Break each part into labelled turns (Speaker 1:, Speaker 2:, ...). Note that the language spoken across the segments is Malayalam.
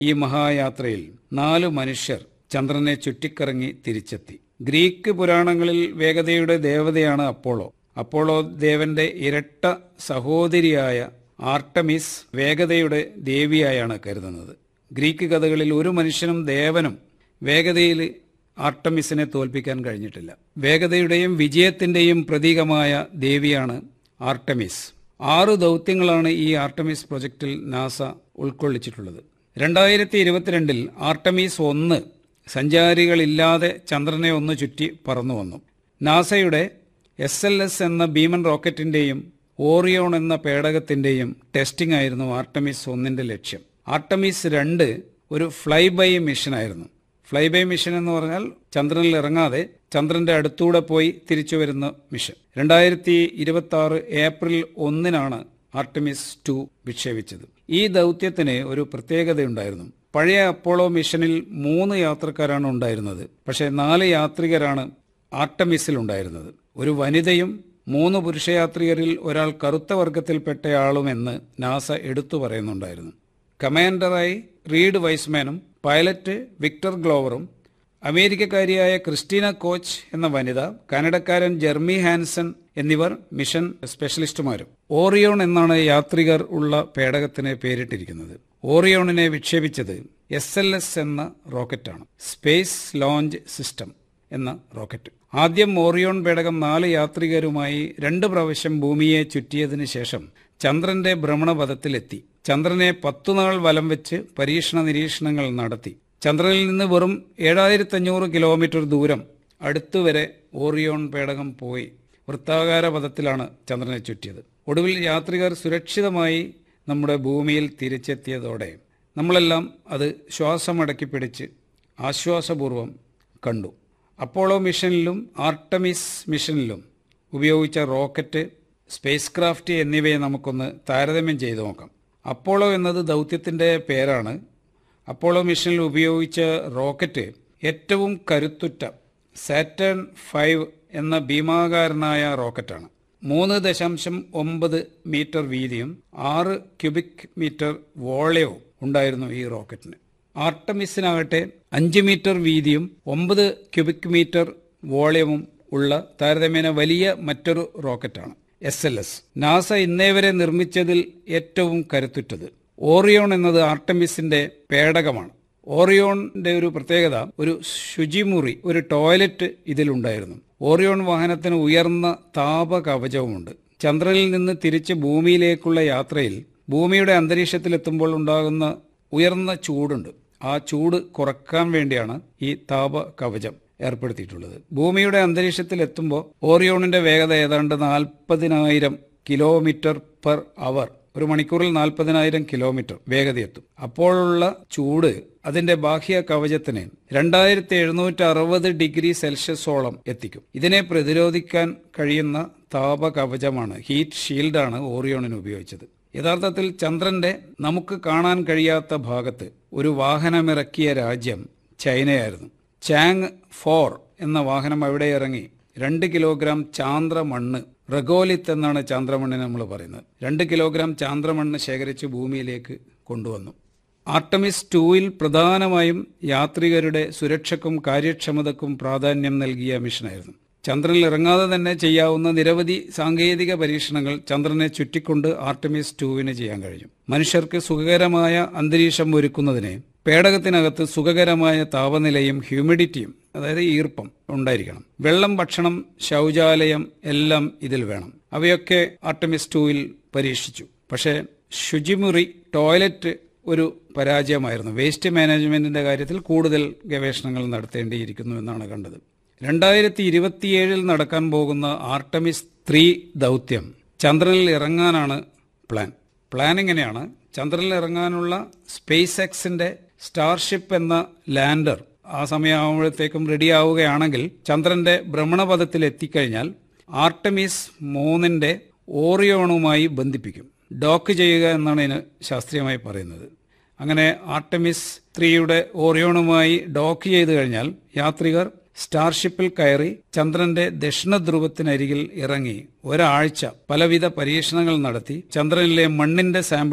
Speaker 1: ഈ മഹായാത്രയിൽ നാല് മനുഷ്യർ ചന്ദ്രനെ ചുറ്റിക്കറങ്ങി തിരിച്ചെത്തി ഗ്രീക്ക് പുരാണങ്ങളിൽ വേഗതയുടെ ദേവതയാണ് അപ്പോളോ അപ്പോളോ ദേവന്റെ ഇരട്ട സഹോദരിയായ ആർട്ടമിസ് വേഗതയുടെ ദേവിയായാണ് കരുതുന്നത് ഗ്രീക്ക് കഥകളിൽ ഒരു മനുഷ്യനും ദേവനും വേഗതയിൽ ആർട്ടമിസിനെ തോൽപ്പിക്കാൻ കഴിഞ്ഞിട്ടില്ല വേഗതയുടെയും വിജയത്തിന്റെയും പ്രതീകമായ ദേവിയാണ് ആർട്ടമിസ് ആറ് ദൗത്യങ്ങളാണ് ഈ ആർട്ടമിസ് പ്രൊജക്ടിൽ നാസ ഉൾക്കൊള്ളിച്ചിട്ടുള്ളത് രണ്ടായിരത്തി ഇരുപത്തിരണ്ടിൽ ആർട്ടമീസ് ഒന്ന് സഞ്ചാരികളില്ലാതെ ചന്ദ്രനെ ഒന്ന് ചുറ്റി പറന്നു വന്നു നാസയുടെ എസ് എൽ എസ് എന്ന ഭീമൻ റോക്കറ്റിന്റെയും ഓറിയോൺ എന്ന പേടകത്തിന്റെയും ടെസ്റ്റിംഗ് ആയിരുന്നു ആർട്ടമിസ് ഒന്നിന്റെ ലക്ഷ്യം ആർട്ടമിസ് രണ്ട് ഒരു ഫ്ലൈ ബൈ മിഷനായിരുന്നു ഫ്ലൈ ബൈ മിഷൻ എന്ന് പറഞ്ഞാൽ ചന്ദ്രനിൽ ഇറങ്ങാതെ ചന്ദ്രന്റെ അടുത്തൂടെ പോയി തിരിച്ചു വരുന്ന മിഷൻ രണ്ടായിരത്തി ഇരുപത്തി ആറ് ഏപ്രിൽ ഒന്നിനാണ് ആർട്ടമിസ് ടു വിക്ഷേപിച്ചത് ഈ ദൗത്യത്തിന് ഒരു പ്രത്യേകതയുണ്ടായിരുന്നു പഴയ അപ്പോളോ മിഷനിൽ മൂന്ന് യാത്രക്കാരാണ് ഉണ്ടായിരുന്നത് പക്ഷേ നാല് യാത്രികരാണ് ആർട്ടമിസിൽ ഉണ്ടായിരുന്നത് ഒരു വനിതയും മൂന്ന് പുരുഷയാത്രികരിൽ ഒരാൾ കറുത്ത വർഗത്തിൽപ്പെട്ടയാളുമെന്ന് നാസ എടുത്തു പറയുന്നുണ്ടായിരുന്നു കമാൻഡറായി റീഡ് വൈസ്മാനും പൈലറ്റ് വിക്ടർ ഗ്ലോവറും അമേരിക്കക്കാരിയായ ക്രിസ്റ്റീന കോച്ച് എന്ന വനിത കാനഡക്കാരൻ ജെർമി ഹാൻസൺ എന്നിവർ മിഷൻ സ്പെഷ്യലിസ്റ്റുമാരും ഓറിയോൺ എന്നാണ് യാത്രികർ ഉള്ള പേടകത്തിന് പേരിട്ടിരിക്കുന്നത് ഓറിയോണിനെ വിക്ഷേപിച്ചത് എസ് എൽ എസ് എന്ന റോക്കറ്റാണ് സ്പേസ് ലോഞ്ച് സിസ്റ്റം എന്ന റോക്കറ്റ് ആദ്യം ഓറിയോൺ പേടകം നാല് യാത്രികരുമായി രണ്ട് പ്രാവശ്യം ഭൂമിയെ ചുറ്റിയതിനു ശേഷം ചന്ദ്രന്റെ ഭ്രമണപഥത്തിലെത്തി ചന്ദ്രനെ പത്തുനാൾ വലം വെച്ച് പരീക്ഷണ നിരീക്ഷണങ്ങൾ നടത്തി ചന്ദ്രനിൽ നിന്ന് വെറും ഏഴായിരത്തഞ്ഞൂറ് കിലോമീറ്റർ ദൂരം അടുത്തുവരെ ഓറിയോൺ പേടകം പോയി വൃത്താകാര പഥത്തിലാണ് ചന്ദ്രനെ ചുറ്റിയത് ഒടുവിൽ യാത്രികർ സുരക്ഷിതമായി നമ്മുടെ ഭൂമിയിൽ തിരിച്ചെത്തിയതോടെ നമ്മളെല്ലാം അത് ശ്വാസമടക്കി പിടിച്ച് ആശ്വാസപൂർവം കണ്ടു അപ്പോളോ മിഷനിലും ആർട്ടമിസ് മിഷനിലും ഉപയോഗിച്ച റോക്കറ്റ് സ്പേസ് ക്രാഫ്റ്റ് എന്നിവയെ നമുക്കൊന്ന് താരതമ്യം ചെയ്തു നോക്കാം അപ്പോളോ എന്നത് ദൗത്യത്തിന്റെ പേരാണ് അപ്പോളോ മിഷനിൽ ഉപയോഗിച്ച റോക്കറ്റ് ഏറ്റവും കരുത്തുറ്റ സാറ്റേൺ ഫൈവ് എന്ന ഭീമാകാരനായ റോക്കറ്റാണ് മൂന്ന് ദശാംശം ഒമ്പത് മീറ്റർ വീതിയും ആറ് ക്യൂബിക് മീറ്റർ വോളയവും ഉണ്ടായിരുന്നു ഈ റോക്കറ്റിന് ആർട്ടമിസിനാകട്ടെ അഞ്ച് മീറ്റർ വീതിയും ഒമ്പത് ക്യൂബിക് മീറ്റർ വോളയവും ഉള്ള താരതമ്യേന വലിയ മറ്റൊരു റോക്കറ്റാണ് എസ് എൽ എസ് നാസ ഇന്നേവരെ നിർമ്മിച്ചതിൽ ഏറ്റവും കരുത്തുറ്റത് ഓറിയോൺ എന്നത് ആർട്ടമിസിന്റെ പേടകമാണ് ഓറിയോണിന്റെ ഒരു പ്രത്യേകത ഒരു ശുചിമുറി ഒരു ടോയ്ലറ്റ് ഇതിലുണ്ടായിരുന്നു ഓറിയോൺ വാഹനത്തിന് ഉയർന്ന താപ കവചവുമുണ്ട് ചന്ദ്രനിൽ നിന്ന് തിരിച്ച് ഭൂമിയിലേക്കുള്ള യാത്രയിൽ ഭൂമിയുടെ അന്തരീക്ഷത്തിലെത്തുമ്പോൾ ഉണ്ടാകുന്ന ഉയർന്ന ചൂടുണ്ട് ആ ചൂട് കുറക്കാൻ വേണ്ടിയാണ് ഈ താപ കവചം ഏർപ്പെടുത്തിയിട്ടുള്ളത് ഭൂമിയുടെ അന്തരീക്ഷത്തിൽ എത്തുമ്പോൾ ഓറിയോണിന്റെ വേഗത ഏതാണ്ട് നാൽപ്പതിനായിരം കിലോമീറ്റർ പെർ അവർ ഒരു മണിക്കൂറിൽ നാൽപ്പതിനായിരം കിലോമീറ്റർ വേഗതയെത്തും അപ്പോഴുള്ള ചൂട് അതിന്റെ ബാഹ്യ കവചത്തിന് രണ്ടായിരത്തി എഴുന്നൂറ്റി അറുപത് ഡിഗ്രി സെൽഷ്യസോളം എത്തിക്കും ഇതിനെ പ്രതിരോധിക്കാൻ കഴിയുന്ന താപ കവചമാണ് ഹീറ്റ് ഷീൽഡാണ് ഓറിയോണിന് ഉപയോഗിച്ചത് യഥാർത്ഥത്തിൽ ചന്ദ്രന്റെ നമുക്ക് കാണാൻ കഴിയാത്ത ഭാഗത്ത് ഒരു വാഹനമിറക്കിയ രാജ്യം ചൈനയായിരുന്നു ചാങ് ഫോർ എന്ന വാഹനം അവിടെ ഇറങ്ങി രണ്ട് കിലോഗ്രാം ചാന്ദ്ര മണ്ണ് റഗോലിത്ത് എന്നാണ് ചാന്ദ്രമണ്ണിന് നമ്മൾ പറയുന്നത് രണ്ട് കിലോഗ്രാം ചാന്ദ്രമണ്ണ് ശേഖരിച്ച് ഭൂമിയിലേക്ക് കൊണ്ടുവന്നു ആർട്ടമിസ് ടൂവിൽ പ്രധാനമായും യാത്രികരുടെ സുരക്ഷയ്ക്കും കാര്യക്ഷമതക്കും പ്രാധാന്യം നൽകിയ മിഷനായിരുന്നു ചന്ദ്രനിൽ ഇറങ്ങാതെ തന്നെ ചെയ്യാവുന്ന നിരവധി സാങ്കേതിക പരീക്ഷണങ്ങൾ ചന്ദ്രനെ ചുറ്റിക്കൊണ്ട് ആർട്ടമിസ് ടൂവിന് ചെയ്യാൻ കഴിഞ്ഞു മനുഷ്യർക്ക് സുഖകരമായ അന്തരീക്ഷം ഒരുക്കുന്നതിന് പേടകത്തിനകത്ത് സുഖകരമായ താപനിലയും ഹ്യൂമിഡിറ്റിയും അതായത് ഈർപ്പം ഉണ്ടായിരിക്കണം വെള്ളം ഭക്ഷണം ശൗചാലയം എല്ലാം ഇതിൽ വേണം അവയൊക്കെ ആർട്ടമിസ് ടൂവിൽ പരീക്ഷിച്ചു പക്ഷേ ശുചിമുറി ടോയ്ലറ്റ് ഒരു പരാജയമായിരുന്നു വേസ്റ്റ് മാനേജ്മെന്റിന്റെ കാര്യത്തിൽ കൂടുതൽ ഗവേഷണങ്ങൾ നടത്തേണ്ടിയിരിക്കുന്നു എന്നാണ് കണ്ടത് രണ്ടായിരത്തി ഇരുപത്തിയേഴിൽ നടക്കാൻ പോകുന്ന ആർട്ടമിസ് ത്രീ ദൗത്യം ചന്ദ്രനിൽ ഇറങ്ങാനാണ് പ്ലാൻ പ്ലാൻ എങ്ങനെയാണ് ചന്ദ്രനിൽ ഇറങ്ങാനുള്ള സ്പേസ് എക്സിന്റെ സ്റ്റാർഷിപ്പ് എന്ന ലാൻഡർ ആ സമയമാകുമ്പോഴത്തേക്കും റെഡിയാവുകയാണെങ്കിൽ ചന്ദ്രന്റെ ഭ്രമണപഥത്തിൽ എത്തിക്കഴിഞ്ഞാൽ ആർട്ടമിസ് മൂന്നിന്റെ ഓറിയോണുമായി ബന്ധിപ്പിക്കും ഡോക്ക് ചെയ്യുക എന്നാണ് ഇതിന് ശാസ്ത്രീയമായി പറയുന്നത് അങ്ങനെ ആർട്ടമിസ് ത്രീയുടെ ഓറിയോണുമായി ഡോക്ക് ചെയ്തു കഴിഞ്ഞാൽ യാത്രികർ സ്റ്റാർഷിപ്പിൽ കയറി ചന്ദ്രന്റെ ദക്ഷിണ ധ്രുവത്തിനരികിൽ ഇറങ്ങി ഒരാഴ്ച പലവിധ പരീക്ഷണങ്ങൾ നടത്തി ചന്ദ്രനിലെ മണ്ണിന്റെ സാമ്പിൾ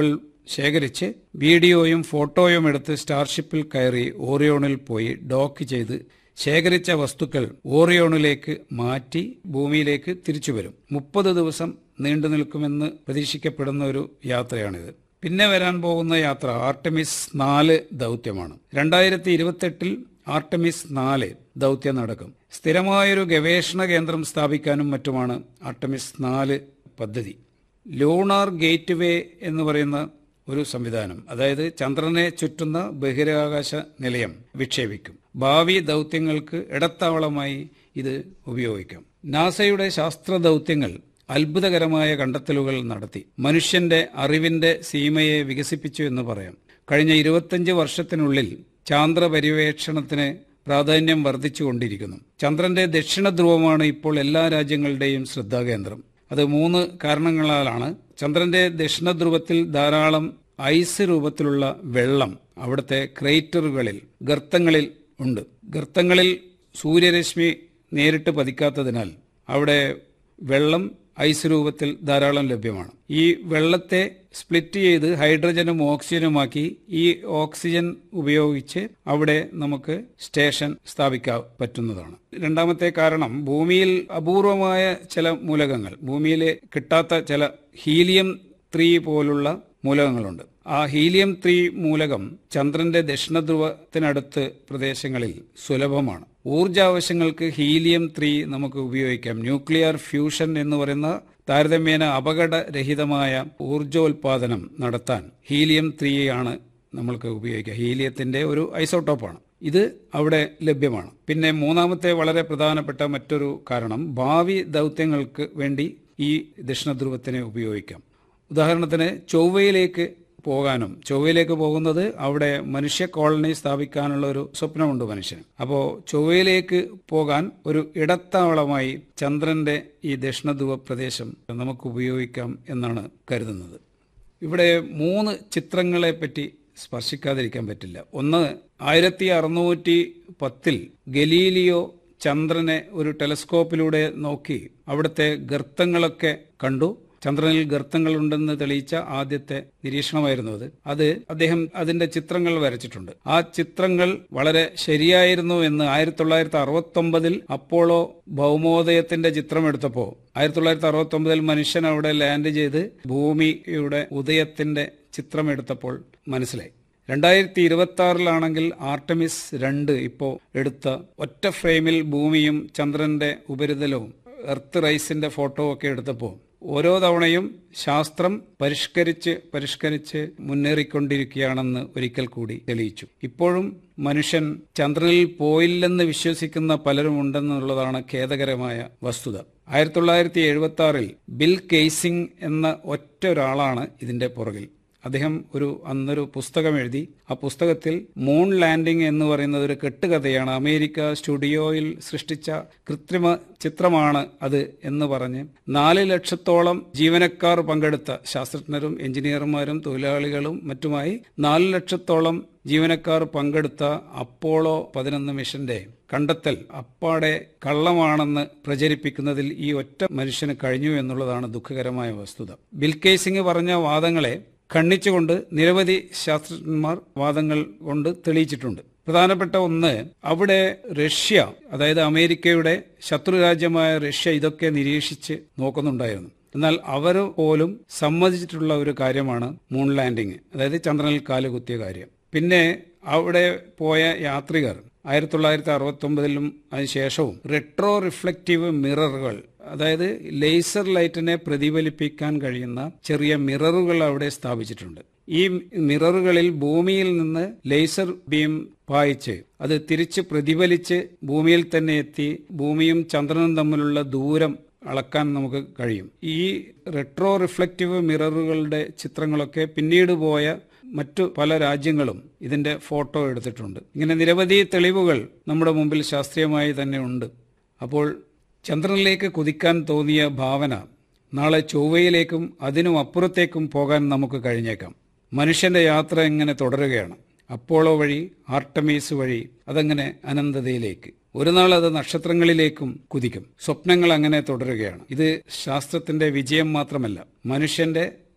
Speaker 1: ശേഖരിച്ച് വീഡിയോയും ഫോട്ടോയും എടുത്ത് സ്റ്റാർഷിപ്പിൽ കയറി ഓറിയോണിൽ പോയി ഡോക്ക് ചെയ്ത് ശേഖരിച്ച വസ്തുക്കൾ ഓറിയോണിലേക്ക് മാറ്റി ഭൂമിയിലേക്ക് തിരിച്ചു വരും മുപ്പത് ദിവസം നീണ്ടു നിൽക്കുമെന്ന് പ്രതീക്ഷിക്കപ്പെടുന്ന ഒരു യാത്രയാണിത് പിന്നെ വരാൻ പോകുന്ന യാത്ര ആർട്ടമിസ് നാല് ദൗത്യമാണ് രണ്ടായിരത്തി ഇരുപത്തെട്ടിൽ ആർട്ടമിസ് നാല് ദൗത്യം നടക്കും സ്ഥിരമായൊരു ഗവേഷണ കേന്ദ്രം സ്ഥാപിക്കാനും മറ്റുമാണ് ആർട്ടമിസ് നാല് പദ്ധതി ലൂണാർ ഗേറ്റ് വേ എന്ന് പറയുന്ന ഒരു സംവിധാനം അതായത് ചന്ദ്രനെ ചുറ്റുന്ന ബഹിരാകാശ നിലയം വിക്ഷേപിക്കും ഭാവി ദൗത്യങ്ങൾക്ക് ഇടത്താവളമായി ഇത് ഉപയോഗിക്കാം നാസയുടെ ശാസ്ത്ര ദൗത്യങ്ങൾ അത്ഭുതകരമായ കണ്ടെത്തലുകൾ നടത്തി മനുഷ്യന്റെ അറിവിന്റെ സീമയെ വികസിപ്പിച്ചു എന്ന് പറയാം കഴിഞ്ഞ ഇരുപത്തഞ്ച് വർഷത്തിനുള്ളിൽ ചാന്ദ്ര പര്യവേക്ഷണത്തിന് പ്രാധാന്യം വർദ്ധിച്ചുകൊണ്ടിരിക്കുന്നു ചന്ദ്രന്റെ ദക്ഷിണ ധ്രുവമാണ് ഇപ്പോൾ എല്ലാ രാജ്യങ്ങളുടെയും ശ്രദ്ധാകേന്ദ്രം അത് മൂന്ന് കാരണങ്ങളാലാണ് ചന്ദ്രന്റെ ദക്ഷിണ ധ്രുവത്തിൽ ധാരാളം ഐസ് രൂപത്തിലുള്ള വെള്ളം അവിടുത്തെ ക്രേറ്ററുകളിൽ ഗർത്തങ്ങളിൽ ഉണ്ട് ഗർത്തങ്ങളിൽ സൂര്യരശ്മി നേരിട്ട് പതിക്കാത്തതിനാൽ അവിടെ വെള്ളം ഐസ് രൂപത്തിൽ ധാരാളം ലഭ്യമാണ് ഈ വെള്ളത്തെ സ്പ്ലിറ്റ് ചെയ്ത് ഹൈഡ്രജനും ഓക്സിജനുമാക്കി ഈ ഓക്സിജൻ ഉപയോഗിച്ച് അവിടെ നമുക്ക് സ്റ്റേഷൻ സ്ഥാപിക്കാൻ പറ്റുന്നതാണ് രണ്ടാമത്തെ കാരണം ഭൂമിയിൽ അപൂർവമായ ചില മൂലകങ്ങൾ ഭൂമിയിൽ കിട്ടാത്ത ചില ഹീലിയം ത്രീ പോലുള്ള മൂലകങ്ങളുണ്ട് ആ ഹീലിയം ത്രീ മൂലകം ചന്ദ്രന്റെ ദക്ഷിണധ്രുവത്തിനടുത്ത് പ്രദേശങ്ങളിൽ സുലഭമാണ് ഊർജാവശ്യങ്ങൾക്ക് ഹീലിയം ത്രീ നമുക്ക് ഉപയോഗിക്കാം ന്യൂക്ലിയർ ഫ്യൂഷൻ എന്ന് പറയുന്ന താരതമ്യേന അപകടരഹിതമായ ഊർജോൽപാദനം നടത്താൻ ഹീലിയം ത്രീ ആണ് നമ്മൾക്ക് ഉപയോഗിക്കുക ഹീലിയത്തിന്റെ ഒരു ഐസോട്ടോപ്പാണ് ഇത് അവിടെ ലഭ്യമാണ് പിന്നെ മൂന്നാമത്തെ വളരെ പ്രധാനപ്പെട്ട മറ്റൊരു കാരണം ഭാവി ദൗത്യങ്ങൾക്ക് വേണ്ടി ഈ ദക്ഷിണധ്രുവത്തിനെ ഉപയോഗിക്കാം ഉദാഹരണത്തിന് ചൊവ്വയിലേക്ക് പോകാനും ചൊവ്വയിലേക്ക് പോകുന്നത് അവിടെ മനുഷ്യ കോളനി സ്ഥാപിക്കാനുള്ള ഒരു സ്വപ്നമുണ്ട് മനുഷ്യന് അപ്പോൾ ചൊവ്വയിലേക്ക് പോകാൻ ഒരു ഇടത്താവളമായി ചന്ദ്രന്റെ ഈ ദക്ഷിണധ്രുവ പ്രദേശം നമുക്ക് ഉപയോഗിക്കാം എന്നാണ് കരുതുന്നത് ഇവിടെ മൂന്ന് ചിത്രങ്ങളെ പറ്റി സ്പർശിക്കാതിരിക്കാൻ പറ്റില്ല ഒന്ന് ആയിരത്തി അറുന്നൂറ്റി പത്തിൽ ഗലീലിയോ ചന്ദ്രനെ ഒരു ടെലസ്കോപ്പിലൂടെ നോക്കി അവിടുത്തെ ഗർത്തങ്ങളൊക്കെ കണ്ടു ചന്ദ്രനിൽ ഗർത്തങ്ങളുണ്ടെന്ന് തെളിയിച്ച ആദ്യത്തെ നിരീക്ഷണമായിരുന്നു അത് അത് അദ്ദേഹം അതിന്റെ ചിത്രങ്ങൾ വരച്ചിട്ടുണ്ട് ആ ചിത്രങ്ങൾ വളരെ ശരിയായിരുന്നു എന്ന് ആയിരത്തി തൊള്ളായിരത്തി അറുപത്തി ഒമ്പതിൽ അപ്പോളോ ഭൗമോദയത്തിന്റെ ചിത്രം എടുത്തപ്പോൾ ആയിരത്തി തൊള്ളായിരത്തി അറുപത്തി ഒമ്പതിൽ മനുഷ്യൻ അവിടെ ലാൻഡ് ചെയ്ത് ഭൂമിയുടെ ഉദയത്തിന്റെ ചിത്രം എടുത്തപ്പോൾ മനസ്സിലായി രണ്ടായിരത്തി ഇരുപത്തി ആറിലാണെങ്കിൽ ആർട്ടമിസ് രണ്ട് ഇപ്പോൾ എടുത്ത ഒറ്റ ഫ്രെയിമിൽ ഭൂമിയും ചന്ദ്രന്റെ ഉപരിതലവും എർത്ത് റൈസിന്റെ ഫോട്ടോ ഒക്കെ എടുത്തപ്പോൾ ഓരോ തവണയും ശാസ്ത്രം പരിഷ്കരിച്ച് പരിഷ്കരിച്ച് മുന്നേറിക്കൊണ്ടിരിക്കുകയാണെന്ന് ഒരിക്കൽ കൂടി തെളിയിച്ചു ഇപ്പോഴും മനുഷ്യൻ ചന്ദ്രനിൽ പോയില്ലെന്ന് വിശ്വസിക്കുന്ന പലരും ഉണ്ടെന്നുള്ളതാണ് ഖേദകരമായ വസ്തുത ആയിരത്തി തൊള്ളായിരത്തി എഴുപത്തി ആറിൽ ബിൽ കെയ്സിംഗ് എന്ന ഒറ്റ ഒരാളാണ് ഇതിന്റെ പുറകിൽ അദ്ദേഹം ഒരു അന്നൊരു പുസ്തകം എഴുതി ആ പുസ്തകത്തിൽ മൂൺ ലാൻഡിംഗ് എന്ന് പറയുന്നത് ഒരു കെട്ടുകഥയാണ് അമേരിക്ക സ്റ്റുഡിയോയിൽ സൃഷ്ടിച്ച കൃത്രിമ ചിത്രമാണ് അത് എന്ന് പറഞ്ഞ് നാല് ലക്ഷത്തോളം ജീവനക്കാർ പങ്കെടുത്ത ശാസ്ത്രജ്ഞരും എഞ്ചിനീയർമാരും തൊഴിലാളികളും മറ്റുമായി നാല് ലക്ഷത്തോളം ജീവനക്കാർ പങ്കെടുത്ത അപ്പോളോ പതിനൊന്ന് മിഷന്റെ കണ്ടെത്തൽ അപ്പാടെ കള്ളമാണെന്ന് പ്രചരിപ്പിക്കുന്നതിൽ ഈ ഒറ്റ മനുഷ്യന് കഴിഞ്ഞു എന്നുള്ളതാണ് ദുഃഖകരമായ വസ്തുത ബിൽക്കേസിംഗ് പറഞ്ഞ വാദങ്ങളെ ഖണ്ഡിച്ചുകൊണ്ട് നിരവധി ശാസ്ത്രജ്ഞന്മാർ വാദങ്ങൾ കൊണ്ട് തെളിയിച്ചിട്ടുണ്ട് പ്രധാനപ്പെട്ട ഒന്ന് അവിടെ റഷ്യ അതായത് അമേരിക്കയുടെ ശത്രുരാജ്യമായ റഷ്യ ഇതൊക്കെ നിരീക്ഷിച്ച് നോക്കുന്നുണ്ടായിരുന്നു എന്നാൽ അവർ പോലും സമ്മതിച്ചിട്ടുള്ള ഒരു കാര്യമാണ് മൂൺ ലാൻഡിങ് അതായത് ചന്ദ്രനിൽ കാലുകുത്തിയ കാര്യം പിന്നെ അവിടെ പോയ യാത്രികർ ആയിരത്തി തൊള്ളായിരത്തി അറുപത്തി ഒമ്പതിലും അതിനുശേഷവും റെട്രോ റിഫ്ലക്റ്റീവ് മിററുകൾ അതായത് ലേസർ ലൈറ്റിനെ പ്രതിഫലിപ്പിക്കാൻ കഴിയുന്ന ചെറിയ മിററുകൾ അവിടെ സ്ഥാപിച്ചിട്ടുണ്ട് ഈ മിററുകളിൽ ഭൂമിയിൽ നിന്ന് ലേസർ ബീം പായിച്ച് അത് തിരിച്ച് പ്രതിഫലിച്ച് ഭൂമിയിൽ തന്നെ എത്തി ഭൂമിയും ചന്ദ്രനും തമ്മിലുള്ള ദൂരം അളക്കാൻ നമുക്ക് കഴിയും ഈ റെട്രോ റിഫ്ലക്റ്റീവ് മിററുകളുടെ ചിത്രങ്ങളൊക്കെ പിന്നീട് പോയ മറ്റു പല രാജ്യങ്ങളും ഇതിന്റെ ഫോട്ടോ എടുത്തിട്ടുണ്ട് ഇങ്ങനെ നിരവധി തെളിവുകൾ നമ്മുടെ മുമ്പിൽ ശാസ്ത്രീയമായി തന്നെ ഉണ്ട് അപ്പോൾ ചന്ദ്രനിലേക്ക് കുതിക്കാൻ തോന്നിയ ഭാവന നാളെ ചൊവ്വയിലേക്കും അതിനും അപ്പുറത്തേക്കും പോകാൻ നമുക്ക് കഴിഞ്ഞേക്കാം മനുഷ്യന്റെ യാത്ര എങ്ങനെ തുടരുകയാണ് അപ്പോളോ വഴി ആർട്ടമീസ് വഴി അതങ്ങനെ അനന്തതയിലേക്ക് ഒരു നാൾ അത് നക്ഷത്രങ്ങളിലേക്കും കുതിക്കും സ്വപ്നങ്ങൾ അങ്ങനെ തുടരുകയാണ് ഇത് ശാസ്ത്രത്തിന്റെ വിജയം മാത്രമല്ല മനുഷ്യന്റെ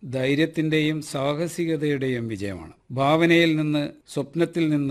Speaker 1: ധൈര്യത്തിന്റെയും സാഹസികതയുടെയും വിജയമാണ് ഭാവനയിൽ നിന്ന് സ്വപ്നത്തിൽ നിന്ന്